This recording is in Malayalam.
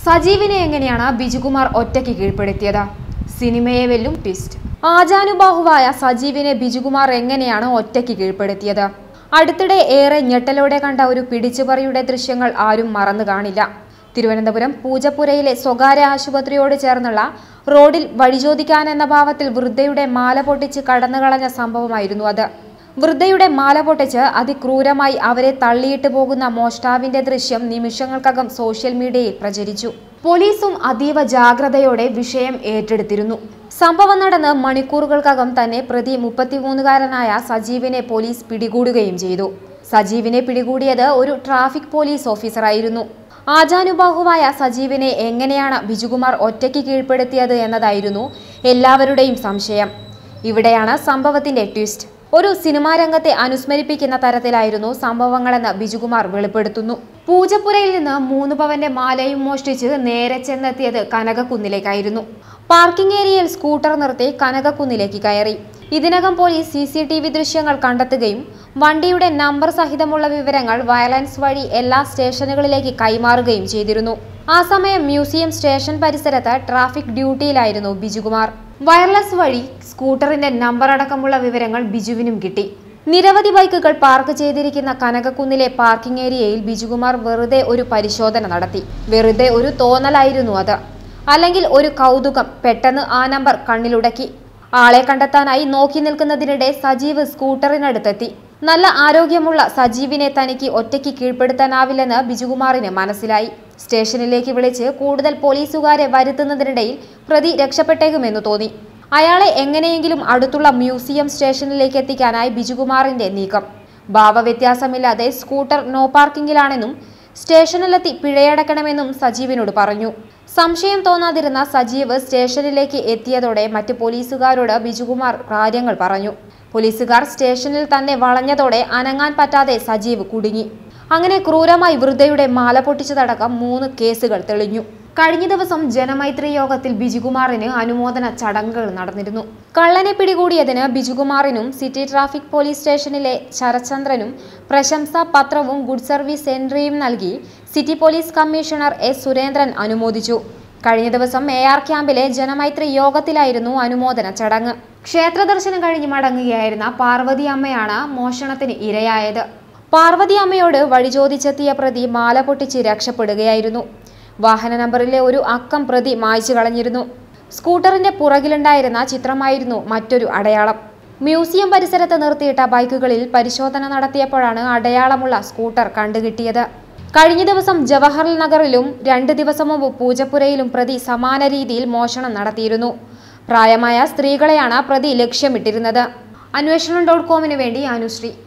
സജീവിനെ എങ്ങനെയാണ് ബിജുകുമാർ ഒറ്റയ്ക്ക് കീഴ്പ്പെടുത്തിയത് സിനിമയെ വെല്ലും ട്വിസ്റ്റ് ആജാനുബാഹുവായ സജീവിനെ ബിജുകുമാർ എങ്ങനെയാണ് ഒറ്റയ്ക്ക് കീഴ്പ്പെടുത്തിയത് അടുത്തിടെ ഏറെ ഞെട്ടലോടെ കണ്ട ഒരു പിടിച്ചുപറിയുടെ ദൃശ്യങ്ങൾ ആരും മറന്നു കാണില്ല തിരുവനന്തപുരം പൂജപ്പുരയിലെ സ്വകാര്യ ആശുപത്രിയോട് ചേർന്നുള്ള റോഡിൽ വഴിചോദിക്കാൻ എന്ന ഭാവത്തിൽ വൃദ്ധയുടെ മാല പൊട്ടിച്ച് കടന്നുകളഞ്ഞ സംഭവമായിരുന്നു അത് വൃദ്ധയുടെ മാല പൊട്ടിച്ച് അതിക്രൂരമായി അവരെ തള്ളിയിട്ട് പോകുന്ന മോഷ്ടാവിന്റെ ദൃശ്യം നിമിഷങ്ങൾക്കകം സോഷ്യൽ മീഡിയയിൽ പ്രചരിച്ചു പോലീസും അതീവ ജാഗ്രതയോടെ വിഷയം ഏറ്റെടുത്തിരുന്നു സംഭവം നടന്ന് മണിക്കൂറുകൾക്കകം തന്നെ പ്രതി മുപ്പത്തിമൂന്നുകാരനായ സജീവിനെ പോലീസ് പിടികൂടുകയും ചെയ്തു സജീവിനെ പിടികൂടിയത് ഒരു ട്രാഫിക് പോലീസ് ഓഫീസറായിരുന്നു ആജാനുബാഹുവായ സജീവിനെ എങ്ങനെയാണ് ബിജുകുമാർ ഒറ്റയ്ക്ക് കീഴ്പ്പെടുത്തിയത് എന്നതായിരുന്നു എല്ലാവരുടെയും സംശയം ഇവിടെയാണ് സംഭവത്തിന്റെ ട്വിസ്റ്റ് ഒരു സിനിമാ രംഗത്തെ അനുസ്മരിപ്പിക്കുന്ന തരത്തിലായിരുന്നു സംഭവങ്ങളെന്ന് ബിജുകുമാർ വെളിപ്പെടുത്തുന്നു പൂജപ്പുരയിൽ നിന്ന് മൂന്ന് പവന്റെ മാലയും മോഷ്ടിച്ച് നേരെ ചെന്നെത്തിയത് കനകക്കുന്നിലേക്കായിരുന്നു പാർക്കിംഗ് ഏരിയയിൽ സ്കൂട്ടർ നിർത്തി കനകക്കുന്നിലേക്ക് കയറി ഇതിനകം police C C T V ദൃശ്യങ്ങൾ കണ്ടെത്തുകയും വണ്ടിയുടെ നമ്പർ സഹിതമുള്ള വിവരങ്ങൾ വയലൻസ് വഴി എല്ലാ സ്റ്റേഷനുകളിലേക്ക് കൈമാറുകയും ചെയ്തിരുന്നു ആ സമയം മ്യൂസിയം സ്റ്റേഷൻ പരിസരത്ത് ട്രാഫിക് ഡ്യൂട്ടിയിലായിരുന്നു ബിജുകുമാർ വയർലെസ് വഴി സ്കൂട്ടറിന്റെ നമ്പർ അടക്കമുള്ള വിവരങ്ങൾ ബിജുവിനും കിട്ടി നിരവധി ബൈക്കുകൾ പാർക്ക് ചെയ്തിരിക്കുന്ന കനകക്കുന്നിലെ പാർക്കിംഗ് ഏരിയയിൽ ബിജുകുമാർ വെറുതെ ഒരു പരിശോധന നടത്തി വെറുതെ ഒരു തോന്നലായിരുന്നു അത് അല്ലെങ്കിൽ ഒരു കൗതുകം പെട്ടെന്ന് ആ നമ്പർ കണ്ണിലുടക്കി ആളെ കണ്ടെത്താനായി നോക്കി നിൽക്കുന്നതിനിടെ സജീവ് സ്കൂട്ടറിനടുത്തെത്തി നല്ല ആരോഗ്യമുള്ള സജീവിനെ തനിക്ക് ഒറ്റയ്ക്ക് കീഴ്പ്പെടുത്താനാവില്ലെന്ന് ബിജുകുമാറിന് മനസ്സിലായി സ്റ്റേഷനിലേക്ക് വിളിച്ച് കൂടുതൽ പോലീസുകാരെ വരുത്തുന്നതിനിടയിൽ പ്രതി രക്ഷപ്പെട്ടേക്കുമെന്ന് തോന്നി അയാളെ എങ്ങനെയെങ്കിലും അടുത്തുള്ള മ്യൂസിയം സ്റ്റേഷനിലേക്ക് എത്തിക്കാനായി ബിജുകുമാറിന്റെ നീക്കം ഭാവവ്യത്യാസമില്ലാതെ സ്കൂട്ടർ നോ പാർക്കിംഗിലാണെന്നും സ്റ്റേഷനിലെത്തി പിഴയടക്കണമെന്നും സജീവിനോട് പറഞ്ഞു സംശയം തോന്നാതിരുന്ന സജീവ് സ്റ്റേഷനിലേക്ക് എത്തിയതോടെ മറ്റ് പോലീസുകാരോട് ബിജുകുമാർ കാര്യങ്ങൾ പറഞ്ഞു പോലീസുകാർ സ്റ്റേഷനിൽ തന്നെ വളഞ്ഞതോടെ അനങ്ങാൻ പറ്റാതെ സജീവ് കുടുങ്ങി അങ്ങനെ ക്രൂരമായി വൃദ്ധയുടെ മാല പൊട്ടിച്ചതടക്കം മൂന്ന് കേസുകൾ തെളിഞ്ഞു കഴിഞ്ഞ ദിവസം ജനമൈത്രി യോഗത്തിൽ ബിജുകുമാറിന് അനുമോദന ചടങ്ങുകൾ നടന്നിരുന്നു കള്ളനെ പിടികൂടിയതിന് ബിജുകുമാറിനും സിറ്റി ട്രാഫിക് പോലീസ് സ്റ്റേഷനിലെ ശരചന്ദ്രനും പ്രശംസാ പത്രവും ഗുഡ് സർവീസ് എൻട്രിയും നൽകി city police commissioner S Surendran അനുമോദിച്ചു കഴിഞ്ഞ ദിവസം എ ആർ ക്യാമ്പിലെ ജനമൈത്രി യോഗത്തിലായിരുന്നു അനുമോദന ചടങ്ങ് ക്ഷേത്ര ദർശനം കഴിഞ്ഞ് മടങ്ങുകയായിരുന്ന പാർവതി അമ്മയാണ് മോഷണത്തിന് ഇരയായത് പാർവതി അമ്മയോട് വഴി ചോദിച്ചെത്തിയ പ്രതി മാല പൊട്ടിച്ച് രക്ഷപ്പെടുകയായിരുന്നു വാഹന നമ്പറിലെ ഒരു അക്കം പ്രതി മായ്ച്ചു കളഞ്ഞിരുന്നു സ്കൂട്ടറിന്റെ പുറകിലുണ്ടായിരുന്ന ചിത്രമായിരുന്നു മറ്റൊരു അടയാളം മ്യൂസിയം പരിസരത്ത് നിർത്തിയിട്ട ബൈക്കുകളിൽ പരിശോധന നടത്തിയപ്പോഴാണ് അടയാളമുള്ള സ്കൂട്ടർ കണ്ടുകിട്ടിയത് കഴിഞ്ഞ ദിവസം ജവഹർലാൽ നഗറിലും രണ്ട് ദിവസം മുമ്പ് പൂജപ്പുരയിലും പ്രതി സമാന രീതിയിൽ മോഷണം നടത്തിയിരുന്നു പ്രായമായ സ്ത്രീകളെയാണ് പ്രതി ലക്ഷ്യമിട്ടിരുന്നത് അന്വേഷണം ഡോട്ട് കോമിന് വേണ്ടി അനുശ്രീ